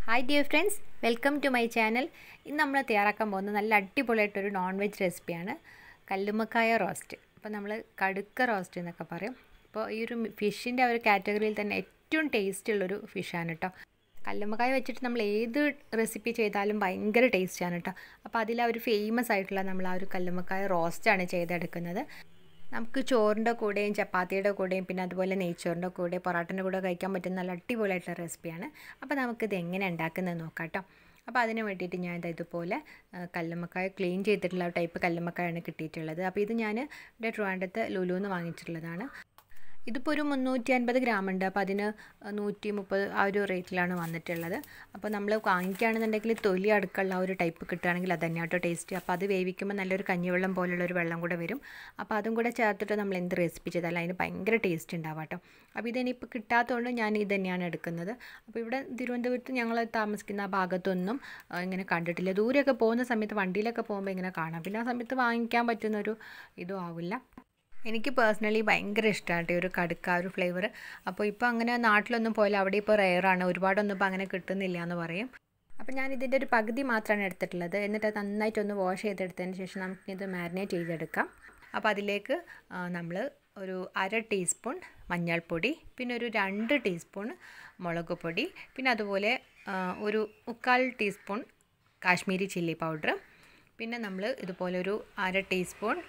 hi dear friends welcome to my channel ഇന്ന് നമ്മൾ തയ്യാറാക്കാൻ പോകുന്നത് നല്ല അടിപൊളിയായിട്ടൊരു നോൺ വെജ് റെസിപ്പിയാണ് കല്ലുമ്മക്കായ റോസ്റ്റ് അപ്പോൾ നമ്മൾ കടുക്ക റോസ്റ്റ് എന്നൊക്കെ പറയും അപ്പോൾ ഈ ഒരു ഫിഷിൻ്റെ ഒരു കാറ്റഗറിയിൽ തന്നെ ഏറ്റവും ടേസ്റ്റ് ഉള്ളൊരു ഫിഷാണ് കേട്ടോ കല്ലുമ്മക്കായ വെച്ചിട്ട് നമ്മൾ ഏത് റെസിപ്പി ചെയ്താലും ഭയങ്കര ടേസ്റ്റാണ് കേട്ടോ അപ്പോൾ അതിൽ ആ ഒരു ഫേമസ് ആയിട്ടുള്ള നമ്മൾ ആ ഒരു കല്ലുമ്മക്കായ റോസ്റ്റാണ് ചെയ്തെടുക്കുന്നത് നമുക്ക് ചോറിൻ്റെ കൂടെയും ചപ്പാത്തിയുടെ കൂടെയും പിന്നെ അതുപോലെ നെയ്ച്ചോറിൻ്റെ കൂടെ പൊറോട്ടൻ്റെ കൂടെ കഴിക്കാൻ പറ്റുന്ന നല്ല അടിപൊളിയായിട്ടുള്ള റെസിപ്പിയാണ് അപ്പോൾ നമുക്കിത് എങ്ങനെ ഉണ്ടാക്കുന്നത് നോക്കാം കേട്ടോ അപ്പോൾ അതിന് വേണ്ടിയിട്ട് ഞാൻ ഇതാ ഇതുപോലെ കല്ലുമ്മക്കായ ക്ലീൻ ചെയ്തിട്ടുള്ള ടൈപ്പ് കല്ലുമ്മക്കായാണ് കിട്ടിയിട്ടുള്ളത് അപ്പോൾ ഇത് ഞാൻ ഇവിടെ ട്രിവാൻഡത്ത് ലുലുന്ന് വാങ്ങിച്ചിട്ടുള്ളതാണ് ഇതിപ്പോൾ ഒരു മുന്നൂറ്റി അൻപത് ഗ്രാം ഉണ്ട് അപ്പോൾ അതിന് നൂറ്റി മുപ്പത് ആ ഒരു റേറ്റിലാണ് വന്നിട്ടുള്ളത് അപ്പോൾ നമ്മൾ വാങ്ങിക്കുകയാണെന്നുണ്ടെങ്കിൽ തൊലി അടുക്കുള്ള ആ ഒരു ടൈപ്പ് കിട്ടുകയാണെങ്കിൽ അത് തന്നെയാണ് കേട്ടോ ടേസ്റ്റ് അപ്പോൾ അത് വേവിക്കുമ്പോൾ നല്ലൊരു കഞ്ഞിവെള്ളം പോലുള്ള ഒരു വെള്ളം കൂടെ വരും അപ്പോൾ അതും കൂടെ ചേർത്തിട്ട് നമ്മൾ എന്ത് റെസിപ്പി ചെയ്താലും അതിന് ഭയങ്കര ടേസ്റ്റ് ഉണ്ടാവും കേട്ടോ അപ്പോൾ ഇതിനിപ്പോൾ കിട്ടാത്തതുകൊണ്ട് ഞാൻ ഇത് തന്നെയാണ് എടുക്കുന്നത് അപ്പോൾ ഇവിടെ തിരുവനന്തപുരത്ത് ഞങ്ങൾ താമസിക്കുന്ന ആ ഭാഗത്തൊന്നും ഇങ്ങനെ കണ്ടിട്ടില്ല ദൂരെയൊക്കെ പോകുന്ന സമയത്ത് വണ്ടിയിലൊക്കെ പോകുമ്പോൾ ഇങ്ങനെ കാണാം പിന്നെ ആ സമയത്ത് വാങ്ങിക്കാൻ പറ്റുന്നൊരു ഇതും ആവില്ല എനിക്ക് പേഴ്സണലി ഭയങ്കര ഇഷ്ടമാണ് ഈ ഒരു കടുക്ക ഒരു ഫ്ലേവർ അപ്പോൾ ഇപ്പോൾ അങ്ങനെ നാട്ടിലൊന്നും പോയാലും അവിടെ ഇപ്പോൾ റെയറാണ് ഒരുപാടൊന്നും ഇപ്പോൾ അങ്ങനെ കിട്ടുന്നില്ല എന്ന് പറയും അപ്പോൾ ഞാൻ ഇതിൻ്റെ ഒരു പകുതി മാത്രമാണ് എടുത്തിട്ടുള്ളത് എന്നിട്ട് അത് നന്നായിട്ടൊന്ന് വാഷ് ചെയ്തെടുത്തതിന് ശേഷം നമുക്കിത് മാരിനേറ്റ് ചെയ്തെടുക്കാം അപ്പോൾ അതിലേക്ക് നമ്മൾ ഒരു അര ടീസ്പൂൺ മഞ്ഞൾപ്പൊടി പിന്നെ ഒരു രണ്ട് ടീസ്പൂൺ മുളക് പൊടി പിന്നെ അതുപോലെ ഒരു മുക്കാൽ ടീസ്പൂൺ കാശ്മീരി ചില്ലി പൗഡർ പിന്നെ നമ്മൾ ഇതുപോലെ ഒരു അര ടീസ്പൂൺ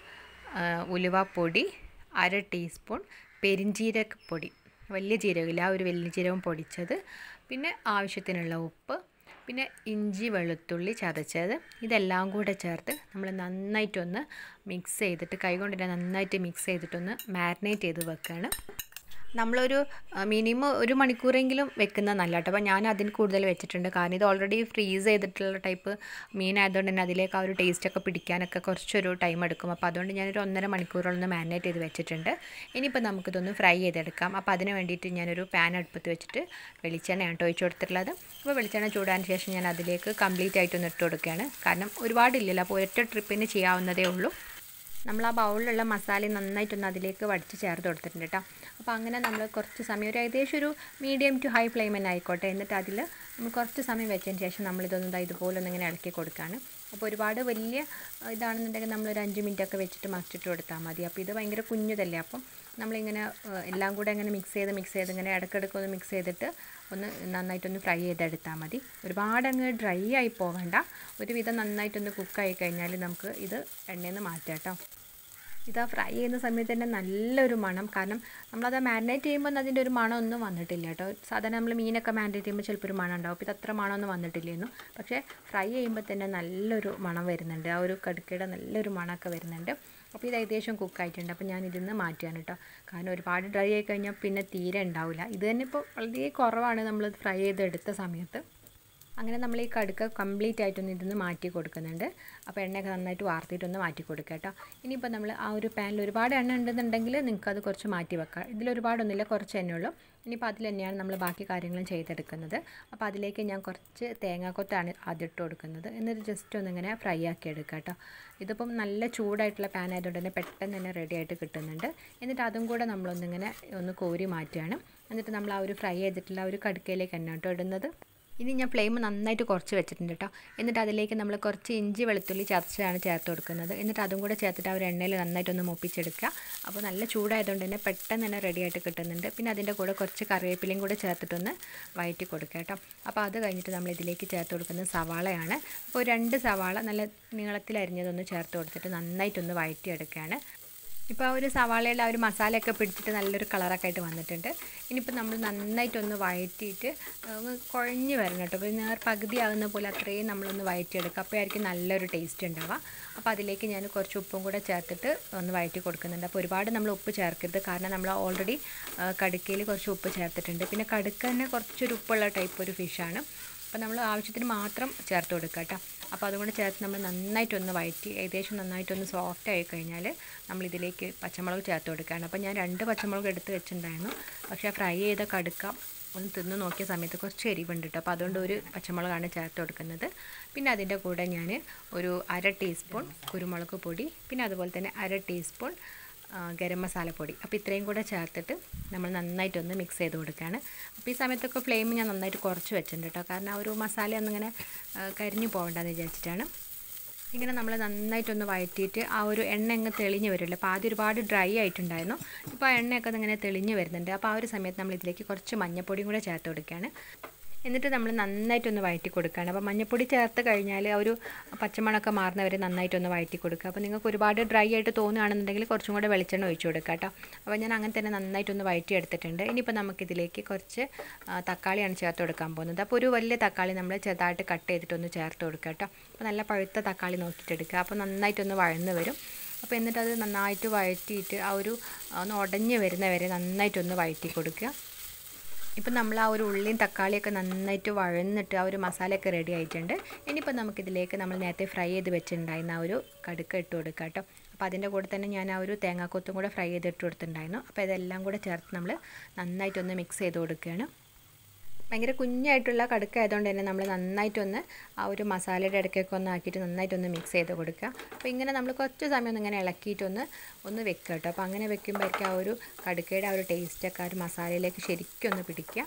ഉലുവാപ്പൊടി അര ടീസ്പൂൺ പെരിഞ്ജീരകപ്പൊടി വലിയ ജീരകമില്ല ആ ഒരു വലിയ ജീരകം പൊടിച്ചത് പിന്നെ ആവശ്യത്തിനുള്ള ഉപ്പ് പിന്നെ ഇഞ്ചി വെളുത്തുള്ളി ചതച്ചത് ഇതെല്ലാം കൂടെ ചേർത്ത് നമ്മൾ നന്നായിട്ടൊന്ന് മിക്സ് ചെയ്തിട്ട് കൈകൊണ്ട് തന്നെ നന്നായിട്ട് മിക്സ് ചെയ്തിട്ടൊന്ന് മാരിനേറ്റ് ചെയ്ത് വെക്കുകയാണ് നമ്മളൊരു മിനിമം ഒരു മണിക്കൂറെങ്കിലും വെക്കുന്ന നല്ല കേട്ടോ അപ്പോൾ ഞാൻ അതിന് കൂടുതൽ വെച്ചിട്ടുണ്ട് കാരണം ഇത് ഓൾറെഡി ഫ്രീസ് ചെയ്തിട്ടുള്ള ടൈപ്പ് മീനായതുകൊണ്ട് തന്നെ അതിലേക്ക് ആ ഒരു ടേസ്റ്റൊക്കെ പിടിക്കാനൊക്കെ കുറച്ചൊരു ടൈം എടുക്കും അപ്പോൾ അതുകൊണ്ട് ഞാനൊരു ഒന്നര മണിക്കൂറോളം മാരിനേറ്റ് ചെയ്ത് വെച്ചിട്ടുണ്ട് ഇനിയിപ്പോൾ നമുക്കിതൊന്ന് ഫ്രൈ ചെയ്തെടുക്കാം അപ്പോൾ അതിന് വേണ്ടിയിട്ട് ഞാനൊരു പാൻ അടുപ്പത്ത് വെച്ചിട്ട് വെളിച്ചെണ്ണയാണ് കേട്ടോ ഒഴിച്ച് കൊടുത്തിട്ടുള്ളത് അപ്പോൾ വെളിച്ചെണ്ണ ചൂടാൻ ശേഷം ഞാൻ അതിലേക്ക് കംപ്ലീറ്റ് ആയിട്ടൊന്ന് ഇട്ട് കൊടുക്കുകയാണ് കാരണം ഒരുപാടില്ലല്ലോ അപ്പോൾ ഒറ്റ ട്രിപ്പിന് ചെയ്യാവുന്നതേ ഉള്ളൂ നമ്മൾ ആ ബൗളിലുള്ള മസാല നന്നായിട്ടൊന്ന് അതിലേക്ക് വടിച്ച് ചേർത്ത് കൊടുത്തിട്ടുണ്ട് കേട്ടോ അപ്പോൾ അങ്ങനെ നമ്മൾ കുറച്ച് സമയം ഒരു ഏകദേശം ഒരു മീഡിയം ടു ഹൈ ഫ്ലെയിം തന്നെ ആയിക്കോട്ടെ എന്നിട്ട് അതിൽ നമ്മൾ കുറച്ച് സമയം വെച്ചതിന് ശേഷം നമ്മളിതൊന്നും ഇതുപോലെ ഒന്ന് ഇങ്ങനെ ഇളക്കി കൊടുക്കുകയാണ് അപ്പോൾ ഒരുപാട് വലിയ ഇതാണെന്നുണ്ടെങ്കിൽ നമ്മളൊരു അഞ്ച് മിനിറ്റ് ഒക്കെ വെച്ചിട്ട് മറിച്ചിട്ട് കൊടുത്താൽ മതി അപ്പോൾ ഇത് ഭയങ്കര കുഞ്ഞതല്ലേ അപ്പം നമ്മളിങ്ങനെ എല്ലാം കൂടെ അങ്ങനെ മിക്സ് ചെയ്ത് മിക്സ് ചെയ്ത് ഇങ്ങനെ ഇടയ്ക്കിടയ്ക്ക് ഒന്ന് മിക്സ് ചെയ്തിട്ട് ഒന്ന് നന്നായിട്ടൊന്ന് ഫ്രൈ ചെയ്തെടുത്താൽ മതി ഒരുപാട് അങ്ങ് ഡ്രൈ ആയി പോകണ്ട ഒരുവിധം നന്നായിട്ടൊന്ന് കുക്കായി കഴിഞ്ഞാൽ നമുക്ക് ഇത് എണ്ണയിൽ നിന്ന് മാറ്റാം കേട്ടോ ഇത് ആ ഫ്രൈ ചെയ്യുന്ന സമയത്ത് തന്നെ നല്ലൊരു മണം കാരണം നമ്മളത് മാരിനേറ്റ് ചെയ്യുമ്പോൾ അതിൻ്റെ ഒരു മണമൊന്നും വന്നിട്ടില്ല കേട്ടോ സാധാരണ നമ്മൾ മീനൊക്കെ മാരിനേറ്റ് ചെയ്യുമ്പോൾ ചിലപ്പോൾ ഒരു മണം ഉണ്ടാവും അപ്പോൾ ഇത് അത്ര മണമൊന്നും വന്നിട്ടില്ലായിരുന്നു പക്ഷേ ഫ്രൈ ചെയ്യുമ്പോൾ തന്നെ നല്ലൊരു മണം വരുന്നുണ്ട് ആ ഒരു കടുക്കയുടെ നല്ലൊരു മണമൊക്കെ വരുന്നുണ്ട് അപ്പോൾ ഇത് ഏകദേശം കുക്കായിട്ടുണ്ട് അപ്പോൾ ഞാൻ ഇതിൽ നിന്ന് മാറ്റുകയാണ് കേട്ടോ കാരണം ഒരുപാട് ഡ്രൈ ആയി കഴിഞ്ഞാൽ പിന്നെ തീരെ ഉണ്ടാവില്ല ഇത് തന്നെ ഇപ്പോൾ വളരെ കുറവാണ് നമ്മൾ ഫ്രൈ ചെയ്തെടുത്ത സമയത്ത് അങ്ങനെ നമ്മൾ ഈ കടുക്ക കംപ്ലീറ്റ് ആയിട്ടൊന്ന് ഇതിന്ന് മാറ്റി കൊടുക്കുന്നുണ്ട് അപ്പോൾ എണ്ണയൊക്കെ നന്നായിട്ട് വാർത്തിയിട്ടൊന്ന് മാറ്റി കൊടുക്കുക കേട്ടോ ഇനിയിപ്പോൾ നമ്മൾ ആ ഒരു പാനിൽ ഒരുപാട് എണ്ണ ഉണ്ടെന്നുണ്ടെങ്കിൽ നിങ്ങൾക്ക് അത് കുറച്ച് മാറ്റി വെക്കാം ഇതിൽ ഒരുപാടൊന്നുമില്ല കുറച്ച് എണ്ണ ഉള്ളൂ ഇനിയിപ്പോൾ അതിൽ തന്നെയാണ് നമ്മൾ ബാക്കി കാര്യങ്ങളും ചെയ്തെടുക്കുന്നത് അപ്പോൾ അതിലേക്ക് ഞാൻ കുറച്ച് തേങ്ങാക്കൊത്താണ് ആദ്യം ഇട്ട് കൊടുക്കുന്നത് എന്നിട്ട് ജസ്റ്റ് ഒന്നിങ്ങനെ ഫ്രൈ ആക്കി എടുക്കുക കേട്ടോ ഇതിപ്പം നല്ല ചൂടായിട്ടുള്ള പാൻ ആയതുകൊണ്ട് തന്നെ പെട്ടെന്ന് തന്നെ റെഡി ആയിട്ട് കിട്ടുന്നുണ്ട് എന്നിട്ട് അതും കൂടെ നമ്മളൊന്നിങ്ങനെ ഒന്ന് കോരി മാറ്റുകയാണ് എന്നിട്ട് നമ്മൾ ആ ഒരു ഫ്രൈ ചെയ്തിട്ടുള്ള ആ ഒരു കടുക്കയിലേക്ക് തന്നെ കേട്ടോ ഇടുന്നത് ഇനി ഞാൻ ഫ്ലെയിം നന്നായിട്ട് കുറച്ച് വെച്ചിട്ടുണ്ട് കേട്ടോ എന്നിട്ട് അതിലേക്ക് നമ്മൾ കുറച്ച് ഇഞ്ചി വെളുത്തുള്ളി ചതച്ചാണ് ചേർത്ത് കൊടുക്കുന്നത് എന്നിട്ട് അതും കൂടെ ചേർത്തിട്ട് ആ ഒരു എണ്ണയിൽ നന്നായിട്ടൊന്ന് മൂപ്പിച്ചെടുക്കുക അപ്പോൾ നല്ല ചൂടായതുകൊണ്ട് തന്നെ പെട്ടെന്ന് തന്നെ റെഡി ആയിട്ട് കിട്ടുന്നുണ്ട് പിന്നെ അതിൻ്റെ കൂടെ കുറച്ച് കറിവേപ്പിലയും കൂടെ ചേർത്തിട്ടൊന്ന് വയറ്റി കൊടുക്കുക കേട്ടോ അപ്പോൾ അത് കഴിഞ്ഞിട്ട് നമ്മൾ ഇതിലേക്ക് ചേർത്ത് കൊടുക്കുന്നത് സവാളയാണ് അപ്പോൾ രണ്ട് സവാള നല്ല നീളത്തിൽ അരിഞ്ഞതൊന്ന് ചേർത്ത് കൊടുത്തിട്ട് നന്നായിട്ടൊന്ന് വയറ്റിയെടുക്കുകയാണ് ഇപ്പോൾ ആ ഒരു സവാളയുടെ ആ ഒരു മസാലയൊക്കെ പിടിച്ചിട്ട് നല്ലൊരു കളറൊക്കെ ആയിട്ട് വന്നിട്ടുണ്ട് ഇനിയിപ്പോൾ നമ്മൾ നന്നായിട്ടൊന്ന് വഴറ്റിയിട്ട് കുഴഞ്ഞ് വരണം കേട്ടോ അപ്പോൾ നേർ പകുതി ആകുന്ന പോലെ അത്രയും നമ്മളൊന്ന് വഴറ്റിയെടുക്കുക അപ്പോൾ ആയിരിക്കും നല്ലൊരു ടേസ്റ്റ് ഉണ്ടാവുക അപ്പോൾ അതിലേക്ക് ഞാൻ കുറച്ച് ഉപ്പും കൂടെ ചേർത്തിട്ട് ഒന്ന് വഴറ്റി കൊടുക്കുന്നുണ്ട് അപ്പോൾ ഒരുപാട് നമ്മൾ ഉപ്പ് ചേർക്കരുത് കാരണം നമ്മൾ ഓൾറെഡി കടുക്കയിൽ കുറച്ച് ഉപ്പ് ചേർത്തിട്ടുണ്ട് പിന്നെ കടുക്ക തന്നെ കുറച്ചൊരു ഉപ്പുള്ള ടൈപ്പ് ഒരു ഫിഷാണ് അപ്പോൾ നമ്മൾ ആവശ്യത്തിന് മാത്രം ചേർത്ത് കൊടുക്കുക കേട്ടോ അപ്പോൾ അതുകൊണ്ട് ചേർത്ത് നമ്മൾ നന്നായിട്ടൊന്ന് വഴറ്റി ഏകദേശം നന്നായിട്ടൊന്ന് സോഫ്റ്റ് ആയി കഴിഞ്ഞാൽ നമ്മളിതിലേക്ക് പച്ചമുളക് ചേർത്ത് കൊടുക്കുകയാണ് അപ്പോൾ ഞാൻ രണ്ട് പച്ചമുളക് എടുത്ത് വെച്ചിട്ടുണ്ടായിരുന്നു പക്ഷേ ഫ്രൈ ചെയ്ത കടുക്ക ഒന്ന് തിന്ന് നോക്കിയ സമയത്ത് കുറച്ച് എരിവുണ്ട് കേട്ടോ അപ്പോൾ അതുകൊണ്ട് ഒരു പച്ചമുളകാണ് ചേർത്ത് കൊടുക്കുന്നത് പിന്നെ അതിൻ്റെ കൂടെ ഞാൻ ഒരു അര ടീസ്പൂൺ കുരുമുളക് പൊടി പിന്നെ അതുപോലെ തന്നെ അര ടീസ്പൂൺ ഗരം മസാലപ്പൊടി അപ്പോൾ ഇത്രയും കൂടെ ചേർത്തിട്ട് നമ്മൾ നന്നായിട്ടൊന്ന് മിക്സ് ചെയ്ത് കൊടുക്കുകയാണ് അപ്പോൾ ഈ സമയത്തൊക്കെ ഫ്ലെയിം ഞാൻ നന്നായിട്ട് കുറച്ച് വെച്ചിട്ടുണ്ട് കേട്ടോ കാരണം ആ ഒരു മസാല ഒന്നിങ്ങനെ കരിഞ്ഞു പോകണ്ടെന്ന് വിചാരിച്ചിട്ടാണ് ഇങ്ങനെ നമ്മൾ നന്നായിട്ടൊന്ന് വഴറ്റിയിട്ട് ആ ഒരു എണ്ണ അങ്ങ് തെളിഞ്ഞ് വരുമല്ലോ അപ്പോൾ ആദ്യം ഒരുപാട് ഡ്രൈ ആയിട്ടുണ്ടായിരുന്നു ഇപ്പോൾ ആ എണ്ണയൊക്കെ ഇങ്ങനെ തെളിഞ്ഞ് വരുന്നുണ്ട് അപ്പോൾ ആ ഒരു സമയത്ത് നമ്മൾ ഇതിലേക്ക് കുറച്ച് മഞ്ഞൾപ്പൊടിയും കൂടെ ചേർത്ത് കൊടുക്കുകയാണ് എന്നിട്ട് നമ്മൾ നന്നായിട്ടൊന്ന് വഴറ്റി കൊടുക്കുകയാണ് അപ്പോൾ മഞ്ഞൾപ്പൊടി ചേർത്ത് കഴിഞ്ഞാൽ ആ ഒരു പച്ചമണമൊക്കെ മാറുന്നവരെ നന്നായിട്ടൊന്ന് വഴറ്റി കൊടുക്കുക അപ്പോൾ നിങ്ങൾക്ക് ഒരുപാട് ഡ്രൈ ആയിട്ട് തോന്നുകയാണെന്നുണ്ടെങ്കിൽ കുറച്ചും കൂടെ വെളിച്ചെണ്ണ ഒഴിച്ചു കൊടുക്കുക കേട്ടോ അപ്പോൾ ഞാൻ അങ്ങനെ തന്നെ നന്നായിട്ടൊന്ന് വഴറ്റി എടുത്തിട്ടുണ്ട് ഇനിയിപ്പോൾ നമുക്കിതിലേക്ക് കുറച്ച് തക്കാളിയാണ് ചേർത്ത് കൊടുക്കാൻ പോകുന്നത് അപ്പോൾ ഒരു വലിയ തക്കാളി നമ്മൾ ചെറുതായിട്ട് കട്ട് ചെയ്തിട്ടൊന്ന് ചേർത്ത് കൊടുക്കുക കേട്ടോ അപ്പോൾ നല്ല പഴുത്ത തക്കാളി നോക്കിയിട്ട് എടുക്കുക അപ്പോൾ നന്നായിട്ടൊന്ന് വഴന്ന് വരും അപ്പോൾ എന്നിട്ട് അത് നന്നായിട്ട് വഴറ്റിയിട്ട് ആ ഒരു ഒന്ന് ഉടഞ്ഞ് വരുന്നവരെ നന്നായിട്ടൊന്ന് വഴറ്റി കൊടുക്കുക ഇപ്പം നമ്മൾ ആ ഒരു ഉള്ളിയും തക്കാളിയൊക്കെ നന്നായിട്ട് വഴന്നിട്ട് ആ ഒരു മസാലയൊക്കെ റെഡി ആയിട്ടുണ്ട് ഇനിയിപ്പോൾ നമുക്കിതിലേക്ക് നമ്മൾ നേരത്തെ ഫ്രൈ ചെയ്ത് വെച്ചിട്ടുണ്ടായിരുന്ന ആ ഒരു കടുക്ക ഇട്ട് കൊടുക്കുക കേട്ടോ അപ്പോൾ അതിൻ്റെ കൂടെ തന്നെ ഞാൻ ആ ഒരു തേങ്ങാക്കൊത്തും കൂടെ ഫ്രൈ ചെയ്ത് ഇട്ട് കൊടുത്തിട്ടുണ്ടായിരുന്നു അപ്പോൾ ഇതെല്ലാം കൂടെ ചേർത്ത് നമ്മൾ നന്നായിട്ടൊന്ന് മിക്സ് ചെയ്ത് കൊടുക്കുകയാണ് ഭയങ്കര കുഞ്ഞായിട്ടുള്ള കടുക്ക ആയതുകൊണ്ട് തന്നെ നമ്മൾ നന്നായിട്ടൊന്ന് ആ ഒരു മസാലയുടെ ഇടയ്ക്കൊക്കെ ഒന്ന് ആക്കിയിട്ട് നന്നായിട്ടൊന്ന് മിക്സ് ചെയ്ത് കൊടുക്കുക അപ്പോൾ ഇങ്ങനെ നമ്മൾ കുറച്ച് സമയം ഒന്ന് ഇങ്ങനെ ഇളക്കിയിട്ടൊന്ന് ഒന്ന് വെക്കുക കേട്ടോ അപ്പോൾ അങ്ങനെ വെക്കുമ്പോഴേക്കും ആ ഒരു കടുക്കയുടെ ആ ഒരു ടേസ്റ്റൊക്കെ ആ ഒരു മസാലയിലേക്ക് ശരിക്കും ഒന്ന് പിടിക്കുക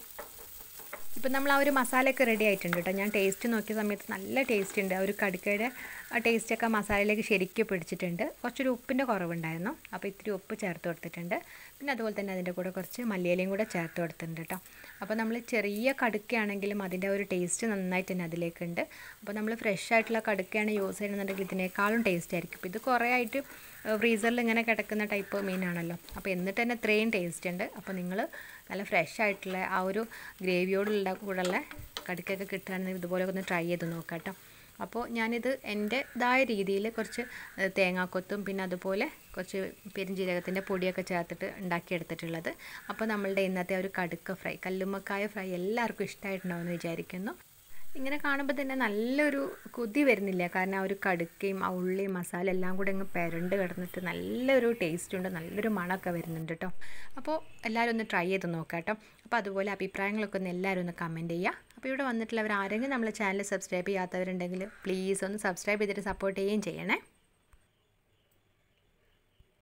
ഇപ്പം നമ്മൾ ആ ഒരു മസാലയൊക്കെ റെഡി ആയിട്ടുണ്ട് കേട്ടോ ഞാൻ ടേസ്റ്റ് നോക്കിയ സമയത്ത് നല്ല ടേസ്റ്റ് ഉണ്ട് ആ ഒരു കടുക്കയുടെ ആ ടേസ്റ്റൊക്കെ മസാലയിലേക്ക് ശരിക്കും പിടിച്ചിട്ടുണ്ട് കുറച്ചൊരു ഉപ്പിൻ്റെ കുറവുണ്ടായിരുന്നു അപ്പോൾ ഇത്തിരി ഉപ്പ് ചേർത്ത് കൊടുത്തിട്ടുണ്ട് പിന്നെ അതുപോലെ തന്നെ അതിൻ്റെ കൂടെ കുറച്ച് മല്ലിയിലയും കൂടെ ചേർത്ത് കൊടുത്തിട്ടുണ്ട് കേട്ടോ അപ്പോൾ നമ്മൾ ചെറിയ കടുക്കയാണെങ്കിലും അതിൻ്റെ ഒരു ടേസ്റ്റ് നന്നായിട്ട് തന്നെ അതിലേക്കുണ്ട് അപ്പോൾ നമ്മൾ ഫ്രഷ് ആയിട്ടുള്ള കടുക്കയാണ് യൂസ് ചെയ്യുന്നുണ്ടെങ്കിൽ ഇതിനേക്കാളും ടേസ്റ്റ് ആയിരിക്കും ഇപ്പോൾ ഇത് കുറേ ആയിട്ട് ഫ്രീസറിൽ ഇങ്ങനെ കിടക്കുന്ന ടൈപ്പ് മീനാണല്ലോ അപ്പോൾ എന്നിട്ട് തന്നെ ഇത്രയും ടേസ്റ്റ് ഉണ്ട് അപ്പോൾ നിങ്ങൾ നല്ല ഫ്രഷ് ആയിട്ടുള്ള ആ ഒരു ഗ്രേവിയോടുള്ള കൂടെയുള്ള കടുക്കൊക്കെ കിട്ടുകയാണെങ്കിൽ ഇതുപോലെ ഒന്ന് ട്രൈ ചെയ്ത് നോക്കാം കേട്ടോ അപ്പോൾ ഞാനിത് എൻ്റെതായ രീതിയിൽ കുറച്ച് തേങ്ങാക്കൊത്തും പിന്നെ അതുപോലെ കുറച്ച് പെരിഞ്ജീരകത്തിൻ്റെ പൊടിയൊക്കെ ചേർത്തിട്ട് ഉണ്ടാക്കിയെടുത്തിട്ടുള്ളത് അപ്പോൾ നമ്മളുടെ ഇന്നത്തെ ഒരു കടുക്ക ഫ്രൈ കല്ലുമ്മക്കായ ഫ്രൈ എല്ലാവർക്കും ഇഷ്ടമായിട്ടുണ്ടാവുമെന്ന് വിചാരിക്കുന്നു ഇങ്ങനെ കാണുമ്പോൾ തന്നെ നല്ലൊരു കൊതി വരുന്നില്ല കാരണം ആ ഒരു കടുക്കയും ആ ഉള്ളിയും മസാല എല്ലാം കൂടെ അങ്ങ് പെരണ്ട് കിടന്നിട്ട് നല്ലൊരു ടേസ്റ്റ് ഉണ്ട് നല്ലൊരു മണമൊക്കെ വരുന്നുണ്ട് കേട്ടോ അപ്പോൾ എല്ലാവരും ഒന്ന് ട്രൈ ചെയ്ത് നോക്കാം കേട്ടോ അപ്പോൾ അതുപോലെ അഭിപ്രായങ്ങളൊക്കെ ഒന്ന് എല്ലാവരും ഒന്ന് കമൻറ്റ് ചെയ്യുക അപ്പോൾ ഇവിടെ വന്നിട്ടുള്ളവർ ആരെങ്കിലും നമ്മളെ ചാനൽ സബ്സ്ക്രൈബ് ചെയ്യാത്തവരുണ്ടെങ്കിൽ പ്ലീസ് ഒന്ന് സബ്സ്ക്രൈബ് ചെയ്തിട്ട് സപ്പോർട്ട് ചെയ്യുകയും ചെയ്യണേ